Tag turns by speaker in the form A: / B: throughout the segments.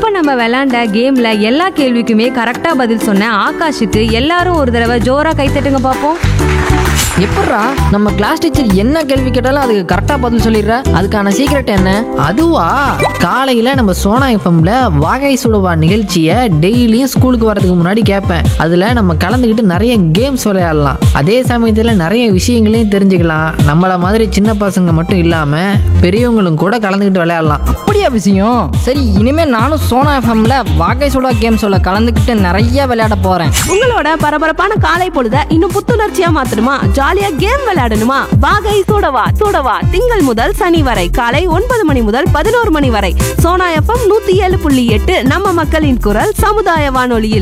A: நம்ம விளையாண்ட கேம்ல எல்லா கேள்விக்குமே கரெக்டா பதில் சொன்ன ஆகாஷுக்கு எல்லாரும் ஒரு தடவை ஜோரா கைத்தட்டுங்க பார்ப்போம்
B: எப்பட்றா நம்ம கிளாஸ் டீச்சர் என்ன கேள்வி கேட்டாலும் அதுக்கு கரெக்டா பதில் சொல்லிடுற அதுக்கான சீக்ரெட் என்ன
C: அதுவா காலையில நம்ம சோனா எஃப்எம்ல வாகை சுடுவா நிகழ்ச்சியை டெய்லியும் ஸ்கூலுக்கு வரதுக்கு முன்னாடி கேட்பேன் அதுல நம்ம கலந்துக்கிட்டு நிறைய கேம்ஸ் விளையாடலாம் அதே சமயத்துல நிறைய விஷயங்களையும் தெரிஞ்சுக்கலாம் நம்மள மாதிரி சின்ன பசங்க மட்டும் இல்லாம பெரியவங்களும் கூட கலந்துக்கிட்டு விளையாடலாம்
B: அப்படியா விஷயம் சரி இனிமே நானும் சோனா எஃப்எம்ல வாகை சுடா கேம்ஸோட கலந்துக்கிட்டு நிறைய விளையாட போறேன்
D: உங்களோட பரபரப்பான காலை பொழுத இன்னும் புத்துணர்ச்சியா மாத்தணுமா ஜாலியா கேம் விளையாடணுமா வாகை சூடவா சூடவா திங்கள் முதல் சனி வரை காலை ஒன்பது மணி முதல் பதினோரு மணி வரை சோனா எஃப்எம் நூத்தி ஏழு புள்ளி எட்டு நம்ம மக்களின் குரல் சமுதாய வானொலியில்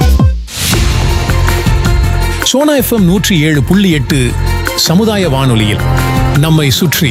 E: சோனா எஃப்எம் நூற்றி ஏழு புள்ளி எட்டு சமுதாய வானொலியில் நம்மை சுற்றி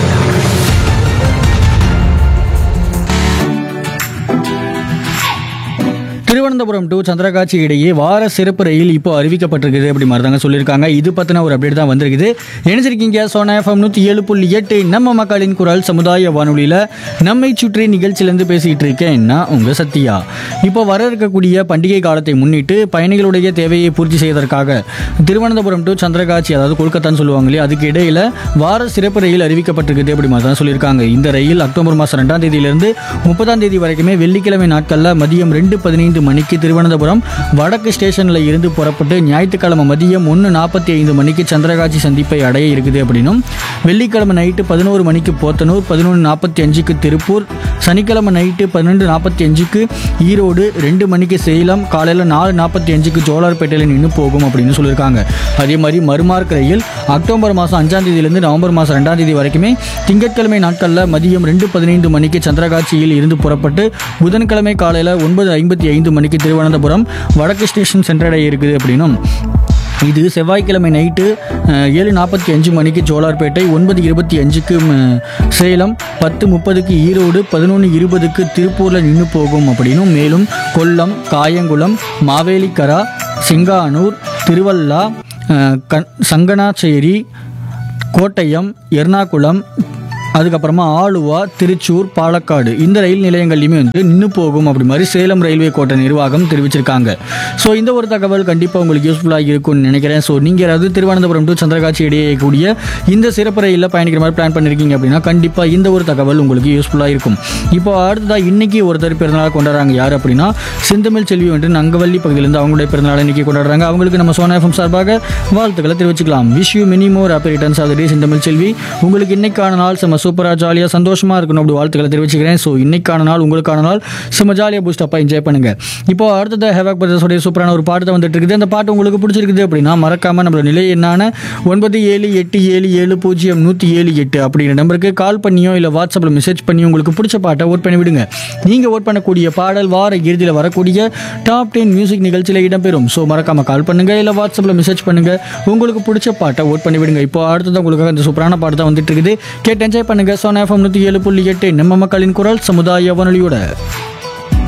F: திருவனந்தபுரம் டு சந்திரகாட்சி இடையே வார சிறப்பு ரயில் இப்போ அறிவிக்கப்பட்டிருக்குது அப்படி மாதிரி தாங்க சொல்லியிருக்காங்க இது பற்றின ஒரு அப்டேட் தான் வந்திருக்குது நினைச்சிருக்கீங்க சோனா எஃப்எம் நூற்றி ஏழு புள்ளி எட்டு நம்ம மக்களின் குரல் சமுதாய வானொலியில் நம்மை சுற்றி நிகழ்ச்சியிலேருந்து பேசிகிட்டு இருக்கேன் நான் உங்கள் சத்யா இப்போ வர இருக்கக்கூடிய பண்டிகை காலத்தை முன்னிட்டு பயணிகளுடைய தேவையை பூர்த்தி செய்வதற்காக திருவனந்தபுரம் டு சந்திரகாட்சி அதாவது கொல்கத்தான்னு சொல்லுவாங்க இல்லையா அதுக்கு இடையில வார சிறப்பு ரயில் அறிவிக்கப்பட்டிருக்குது அப்படி மாதிரி தான் சொல்லியிருக்காங்க இந்த ரயில் அக்டோபர் மாதம் ரெண்டாம் தேதியிலிருந்து முப்பதாம் தேதி வரைக்குமே வெள்ளிக்கிழமை நாட்களில் மதியம் ரெண்டு பதினைந்து மணிக்கு திருவனந்தபுரம் வடக்கு ஸ்டேஷனில் இருந்து புறப்பட்டு ஞாயிற்றுக்கிழமை மதியம் ஒன்று நாற்பத்தி ஐந்து மணிக்கு சந்திரகாட்சி சந்திப்பை அடைய இருக்குது அப்படின்னும் வெள்ளிக்கிழமை நைட்டு பதினோரு மணிக்கு போத்தனூர் பதினொன்று நாற்பத்தி அஞ்சுக்கு திருப்பூர் சனிக்கிழமை நைட்டு பன்னெண்டு நாற்பத்தி அஞ்சுக்கு ஈரோடு ரெண்டு மணிக்கு சேலம் காலையில் நாலு நாற்பத்தி அஞ்சுக்கு ஜோலார்பேட்டையில் நின்று போகும் அப்படின்னு சொல்லியிருக்காங்க அதே மாதிரி மறுமார்க் ரயில் அக்டோபர் மாதம் அஞ்சாம் தேதியிலிருந்து நவம்பர் மாதம் ரெண்டாம் தேதி வரைக்குமே திங்கட்கிழமை நாட்களில் மதியம் ரெண்டு பதினைந்து மணிக்கு சந்திரகாட்சியில் இருந்து புறப்பட்டு புதன்கிழமை காலையில் ஒன்பது ஐம்பத்தி ஐந்து மணிக்கு திருவனந்தபுரம் வடக்கு ஸ்டேஷன் சென்றடைய இருக்குது அப்படின்னும் இது செவ்வாய்க்கிழமை நைட்டு அஹ், ஏழு நாற்பத்தி அஞ்சு மணிக்கு ஜோலார்பேட்டை ஒன்பது இருபத்தி அஞ்சுக்கு ம், சேலம் பத்து முப்பதுக்கு ஈரோடு பதினொன்று இருபதுக்கு திருப்பூரில் நின்று போகும் அப்படின்னும் மேலும் கொல்லம் காயங்குளம் மாவேலிக்கரா சிங்கானூர் திருவல்லா அஹ், கண் சங்கனாச்சேரி கோட்டயம் எர்ணாகுளம் அதுக்கப்புறமா ஆலுவா திருச்சூர் பாலக்காடு இந்த ரயில் நிலையங்கள்லையுமே வந்து நின்று போகும் அப்படி மாதிரி சேலம் ரயில்வே கோட்ட நிர்வாகம் தெரிவிச்சிருக்காங்க ஸோ இந்த ஒரு தகவல் கண்டிப்பாக உங்களுக்கு யூஸ்ஃபுல்லாக இருக்கும்னு நினைக்கிறேன் ஸோ நீங்கள் யாராவது திருவனந்தபுரம் டு சந்திரகாட்சி இடையே கூடிய இந்த சிறப்பு ரயிலில் பயணிக்கிற மாதிரி பிளான் பண்ணியிருக்கீங்க அப்படின்னா கண்டிப்பாக இந்த ஒரு தகவல் உங்களுக்கு யூஸ்ஃபுல்லாக இருக்கும் இப்போ அடுத்ததாக இன்னைக்கு ஒருத்தர் பிறந்தநாள் கொண்டாடுறாங்க யார் அப்படின்னா செந்தமிழ் செல்வி வந்து நங்கவள்ளி பகுதியிலேருந்து அவங்களுடைய பிறந்தநாள் இன்னைக்கு கொண்டாடுறாங்க அவங்களுக்கு நம்ம சோனா எஃப்எம் சார்பாக வாழ்த்துக்களை தெரிவிச்சுக்கலாம் wish you many more happy returns of day Senthamizh Selvi உங்களுக்கு இன்னைக்கான நாள் செம்ம சூப்பராக ஜாலியாக சந்தோஷமாக இருக்கணும் அப்படி வாழ்த்துக்களை தெரிவிச்சுக்கிறேன் ஸோ இன்னைக்கான நாள் உங்களுக்கான நாள் செம்ம ஜாலியாக பூஸ்ட் அப்பா என்ஜாய் பண்ணுங்க இப்போ அடுத்தது ஹேவாக் பிரதர்ஸோடைய சூப்பரான ஒரு பாட்டு தான் வந்துட்டு இருக்குது அந்த பாட்டு உங்களுக்கு பிடிச்சிருக்குது அப்படின்னா மறக்காம நம்மளோட நிலை என்னான ஒன்பது ஏழு எட்டு ஏழு ஏழு பூஜ்ஜியம் நூற்றி ஏழு எட்டு அப்படிங்கிற நம்பருக்கு கால் பண்ணியோ இல்லை வாட்ஸ்அப்பில் மெசேஜ் பண்ணியோ உங்களுக்கு பிடிச்ச பாட்டை ஓட் பண்ணி விடுங்க நீங்கள் ஓட் பண்ணக்கூடிய பாடல் வார இறுதியில் வரக்கூடிய டாப் டென் மியூசிக் நிகழ்ச்சியில் இடம்பெறும் ஸோ மறக்காம கால் பண்ணுங்க இல்லை வாட்ஸ்அப்பில் மெசேஜ் பண்ணுங்க உங்களுக்கு பிடிச்ச பாட்டை ஓட் பண்ணி விடுங்க இப்போ அடுத்தது உங்களுக்காக இந்த சூப்பரான பாட்டு தான் வந்துட்டு இருக்குது கேட்டு என்ஜாய் பண்ணுங்க சோனா எஃப்எம் நூற்றி ஏழு புள்ளி எட்டு நம்ம மக்களின் குரல் சமுதாய வானொலியோட